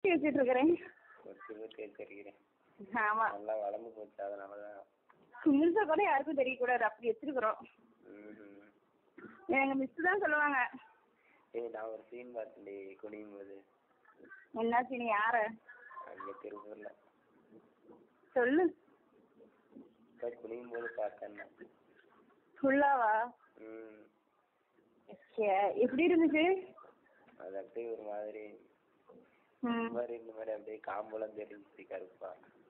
வச்சுட்டு இருக்கிறேன் கொச்சு கொச்சு வச்சிருக்கிறேன் ஆமா நல்லா வளர்ந்து போச்சு அதனால தான் முழுசா கூட யாருக்கும் தெரியக்கூடாது அப்படி வச்சிருக்கிறோம் ம் எங்க மிஸ் தான் சொல்லுவாங்க ஏய் நான் ஒரு சீன் பார்த்தேன்டி குனியும் போது என்னாச்சு நீ யார அங்கே திருப்பூரில் சொல்லு இப்போ குனியும் போது பார்த்தேன் ஃபுல்லாவா ம் சே, எப்படி இருந்துச்சு அது அப்படியே ஒரு மாதிரி ம் இந்த மாதிரி இந்த மாதிரி அப்படியே காம்பெல்லாம் தெரிஞ்சிச்சு கருப்பா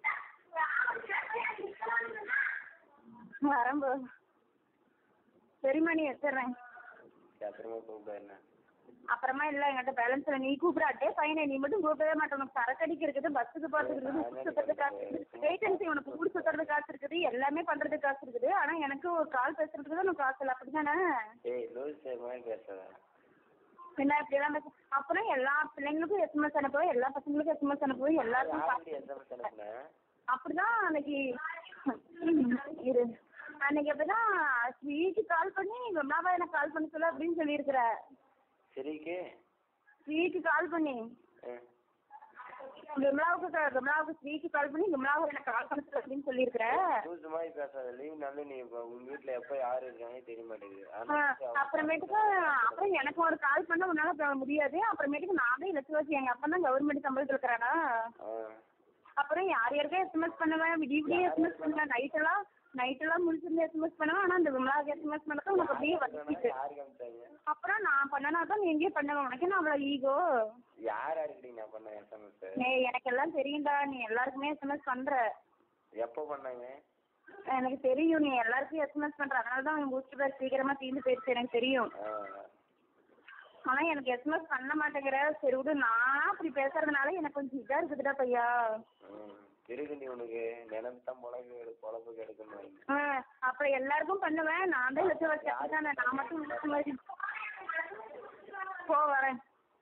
வரம்போ சரிம்மா நீ வச்சிடுறேன் சரி, அப்புறமா கூப்பிடு என்ன அப்புறமா இல்ல என்கிட்ட பேலன்ஸ் இல்ல நீ கூப்பிடாட்டே பையனை நீ மட்டும் கூப்பிடவே மாட்டேன் உனக்கு சரக்கு அடிக்க இருக்குது பஸ்ஸுக்கு போறதுக்கு இருக்குது ஊர் சுத்துறதுக்கு காசு இருக்குது வேகன்சி உனக்கு ஊர் சுத்துறதுக்கு காசு இருக்குது எல்லாமே பண்றதுக்கு காசு இருக்குது ஆனா எனக்கு ஒரு கால் பேசுறதுக்கு தான் உனக்கு காசு இல்லை அப்படிதானே ஏய் லூஸ் மாதிரி பேசாத என்ன இப்படியெல்லாம் பேச அப்புறம் எல்லா பிள்ளைங்களுக்கும் எஸ்எம்எஸ் அனுப்புவோம் எல்லா பசங்களுக்கும் எஸ்எம்எஸ் அனுப்புவோம் எல்லாருக்கும் யாருக்கு எஸ்எம்எஸ் அனுப்புனேன் அப்படிதான் அன்னைக்கு இரு அன்னைக்கு அப்படிதான் ஸ்வீட்டு கால் பண்ணி விமலாவா எனக்கு கால் பண்ண சொல்ல அப்படின்னு சொல்லியிருக்கிற சரிக்கு ஸ்வீட்டு கால் பண்ணி ஆ விமலாவுக்கு க- விமலாவுக்கு ஸ்வீட்டு கால் பண்ணி விமலாவை எனக்கு கால் பண்ண சொல்ல அப்படின்னு சொல்லியிருக்கிற லூஸ் மாதிரி பேசாத லீவ் நாள் நீ இப்போ உங்க வீட்டில் எப்போ யார் இருக்காங்க தெரிய மாட்டேங்குது ஆ, அதனால அப்புறமேட்டுக்கு அப்புறம் எனக்கு ஒரு கால் பண்ண உன்னால ப- முடியாது அப்புறமேட்டுக்கு நான் தான் இலக்கு வச்சு எங்க அப்பா தான் கவர்மெண்ட் சம்பளத்தில் இருக்கிறானா ஆ அப்புறம் யார் யாருக்கா எஸ்எம்எஸ் பண்ணுவேன் விடிய விடிய எஸ்எம்எஸ் பண்ணுவேன் நைட்டெல்லாம் நைட்டெல்லாம் முடிச்சிருந்து எஸ்எம்எஸ் பண்ணுவேன் ஆனால் அந்த விமலாவுக்கு எஸ்எம்எஸ் பண்ணதான் உனக்கு அப்படியே வந்துச்சு யாருக்கு அனுப்பிச்சாங்க அப்புறம் நான் பண்ணனா தான் நீ எங்கேயும் பண்ணுவேன் உனக்கு என்ன அவ்வளோ ஈகோ யார் யாருக்கு நான் பண்ணேன் எஸ்எம்எஸ் ஏய் எனக்கு எல்லாம் தெரியும்டா நீ எல்லாருக்குமே எஸ்எம்எஸ் பண்ற எப்போ பண்ணாங்க எனக்கு தெரியும் நீ எல்லாருக்கும் எஸ்எம்எஸ் பண்ற அதனால தான் உன் பூஸ்டர் பேர் சீக்கிரமா தீர்ந்து போயிடுச்சு எனக்கு தெரியும் ஆ ஆனா எனக்கு எஸ்எம்எஸ் பண்ண மாட்டேங்கிற சரி விடு நான் அப்படி பேசுறதுனால எனக்கு கொஞ்சம் இதா இருக்குதுடா பையா ம் இருக்குண்டி உனக்கு நினைப்பு தான் பொழப்பு எடு பொழப்பு கெடுக்கணும் ஆ, அப்புறம் எல்லாருக்கும் பண்ணுவேன் நான் தான் லட்சம் வச்சு தானே நான் மட்டும் லட்ச மாதிரி போ வரேன்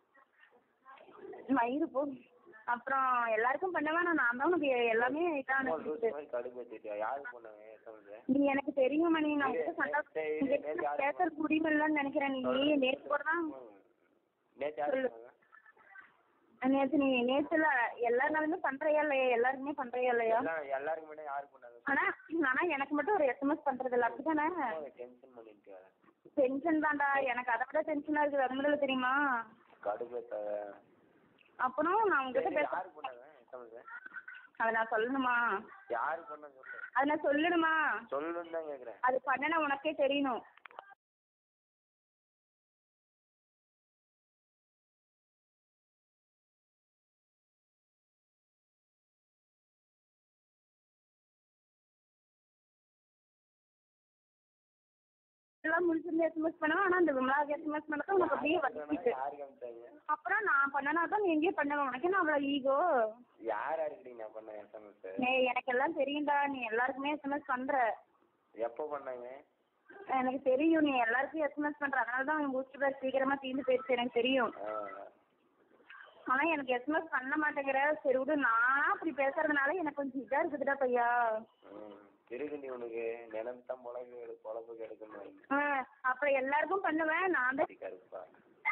மயிறு போ அப்புறம் எல்லாருக்கும் பண்ணுவேன் நான் நான் தான் உனக்கு எல்லாமே இதான லூஸ் மாதிரி கடுப்பு வச்சுட்டியா யாருக்கு பண்ணாங்க எஸ்எம்எஸ் நீ எனக்கு தெரியும் மணி நான் உங்ககிட்ட சண்டை சரி, உங்ககிட்ட நான் பேசுறதுக்கு உரிமை இல்லைன்னு நினைக்கிறேன் நீ நேற்று கூட தான் நேற்று யார் சொல்லு. பண்ணாங்க நேற்று நீ நேற்றுல எல்லா நாளுமே பண்றியா இல்லையா எல்லாருக்குமே பண்றியா இல்லையா எல்லாம் எல்லாருக்கு முன்னாடி யாருக்கு பண்ணாங்க ஆனா ஆனா எனக்கு மட்டும் ஒரு எஸ்எம்எஸ் பண்றது இல்லை அப்படிதானே டென்ஷன் பண்ணிட்டு வரேன் டென்ஷன் தான்டா எனக்கு அதை விட டென்ஷனா இருக்கு வரும்போது தெரியுமா கடுப்பு ஏத்தாத. அப்புறம் நான் உங்ககிட்ட சரி, பேச யாருக்கு பண்ணாங்க எஸ்எம்எஸ் அதை நான் சொல்லணுமா யாருக்கு பண்ண சொல்லு அதை நான் சொல்லணுமா சொல்லணும்னு தான் கேட்குறேன் அது பண்ணனா உனக்கே தெரியணும் எல்லாம் முடிச்சிருந்து எஸ்எம்எஸ் பண்ணுவேன் ஆனா அந்த விமலாவுக்கு எஸ்எம்எஸ் பண்ணதான் உனக்கு அப்படியே வந்துச்சு யாருக்கு அனுப்பிச்சாங்க அப்புறம் நான் பண்ணனா தான் நீ எங்கேயும் பண்ணுவேன் உனக்கு என்ன அவ்வளோ ஈகோ யார் யாருக்கு நான் பண்ணேன் எஸ்எம்எஸ் ஏய் எனக்கு எல்லாம் தெரியும்டா நீ எல்லாருக்குமே எஸ்எம்எஸ் பண்ற எப்போ பண்ணாங்க எனக்கு தெரியும் நீ எல்லாருக்கும் எஸ்எம்எஸ் பண்ற அதனால தான் உன் பூஸ்டர் பேர் சீக்கிரமா தீர்ந்து போயிடுச்சு எனக்கு தெரியும் ஆ ஆனா எனக்கு எஸ்எம்எஸ் பண்ண மாட்டேங்கிற சரி விடு நான் அப்படி பேசுறதுனால எனக்கு கொஞ்சம் இதா இருக்குதுடா பையா ம் இருக்குண்டி உனக்கு நினைப்பு தான் பொழப்பு எடு பொழப்பு கெடுக்கணும் ஆ, அப்புறம் எல்லாருக்கும் பண்ணுவேன் நான் தான் கருப்பா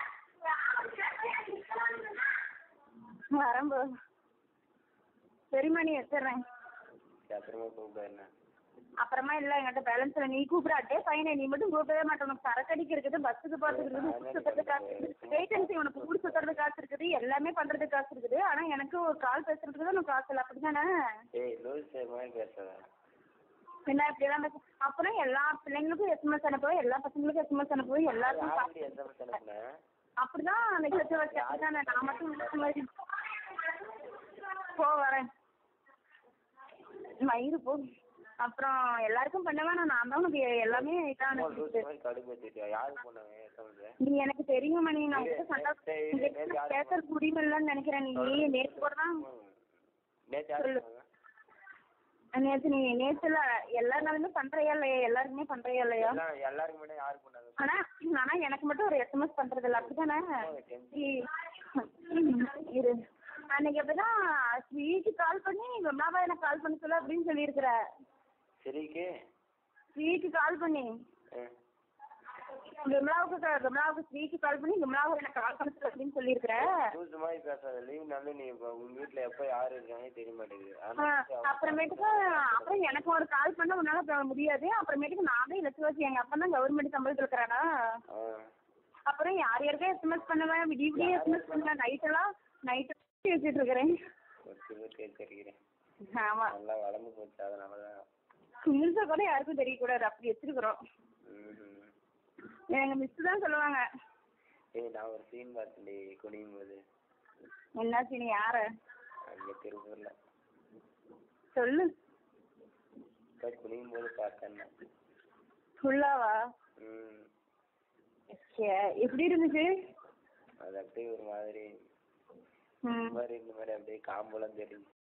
வரம்போ சரிம்மா நீ வச்சிடுறேன் சரி, அப்புறமா கூப்பிடு என்ன அப்புறமா இல்ல என்கிட்ட பேலன்ஸ் இல்லை நீ கூப்பிடாட்டே பையனை நீ மட்டும் கூப்பிடவே மாட்டேன் உனக்கு சரக்கு அடிக்க இருக்குது பஸ்ஸுக்கு போறதுக்கு இருக்குது ஊர் சுத்துறதுக்கு காசு இருக்குது வேகன்சி உனக்கு ஊர் சுத்துறதுக்கு காசு இருக்குது எல்லாமே பண்றதுக்கு காசு இருக்குது ஆனா எனக்கு ஒரு கால் பேசுறதுக்கு தான் உனக்கு காசு இல்லை அப்படிதானே ஏய் லூஸ் மாதிரி பேசாத என்ன இப்படியெல்லாம் பேச அப்புறம் எல்லா பிள்ளைங்களுக்கும் எஸ்எம்எஸ் அனுப்புவோம் எல்லா பசங்களுக்கும் எஸ்எம்எஸ் அனுப்புவோம் எல்லாருக்கும் யாருக்கு காசு எஸ்எம்எஸ் அனுப்புனேன் அப்படிதான் அன்னைக்கு வச்சு வச்சு அப்படிதானே நான் மட்டும் லட்ச மாதிரி போ வரேன் மயிறு போ அப்புறம் எல்லாருக்கும் பண்ணுவேன் நான் தான் உனக்கு எல்லாமே இதான லூஸ் மாதிரி கடுப்பு வச்சுட்டியா யாருக்கு பண்ணாங்க எஸ்எம்எஸ் நீ எனக்கு தெரியும் மணி நான் உங்ககிட்ட சண்டை சரி, உங்ககிட்ட சரி, நான் பேசுறதுக்கு உரிமை இல்லைன்னு நினைக்கிறேன் நீ நேற்று கூட தான் நேற்று யார் சொல்லு. பண்ணாங்க நேற்று நீ நேற்றுல எல்லா நாளுமே பண்றியா இல்லையா எல்லாருக்குமே பண்றியா இல்லையா எல்லாம் எல்லாருக்கு முன்னாடி யாருக்கு பண்ணாங்க ஆனா ஆனா எனக்கு மட்டும் ஒரு எஸ்எம்எஸ் பண்றது இல்லை அப்படிதானே இ- இரு அன்னைக்கு அப்படிதான் ஸ்வீட்டு கால் பண்ணி விமலாவா எனக்கு கால் பண்ண சொல்ல அப்படின்னு சொல்லியிருக்கிற சரிக்கு ஸ்வீட்டு கால் பண்ணி ஆ விமலாவுக்கு க- விமலாவுக்கு ஸ்ரீக்கு கால் பண்ணி விமலாவுக்கு எனக்கு கால் பண்ண சொல்லு அப்படின்னு சொல்லியிருக்கிறேன் லூசு மாதிரி பேசாத லீவ் நாள் நீ இப்போ உங்க வீட்டில் எப்போ யார் இருக்காங்கன்னு தெரிய மாட்டேங்குது ஆ, அதனால அப்புறமேட்டுக்கு அப்புறம் எனக்கு ஒரு கால் பண்ண உன்னால ப- முடியாது அப்புறமேட்டுக்கு நான் தான் லட்சுவாசி எங்க அப்பா தான் கவர்மெண்ட் சம்பளத்தில் இருக்கிறானா ஆ அப்புறம் யார் யாருக்கா எஸ்எம்எஸ் பண்ணுவேன் விடிய விடிய எஸ்எம்எஸ் பண்ணுவேன் நைட்டெல்லாம் நைட்டு வச்சுட்டு இருக்கிறேன் ஒரு சிறு தேய்ச்சிருக்கிறேன் ஆமா நல்லா வளர்ந்து போச்சு அதனால தான் முழுசா கூட யாருக்கும் தெரியக்கூடாது அப்படி வச்சிருக்கிறோம் ம் எங்க மிஸ் தான் சொல்லுவாங்க ஏய் நான் ஒரு சீன் பார்த்தேன்டி குனியும் போது என்னாச்சு நீ யார அங்கே திருப்பூரில் சொல்லு இப்போ குனியும் போது பார்த்தேன் நான். ஃபுல்லாவா ம் சே, எப்படி இருந்துச்சு அது அப்படியே ஒரு மாதிரி ம் இந்த மாதிரி இந்த மாதிரி அப்படியே காம்பெல்லாம் தெரியும்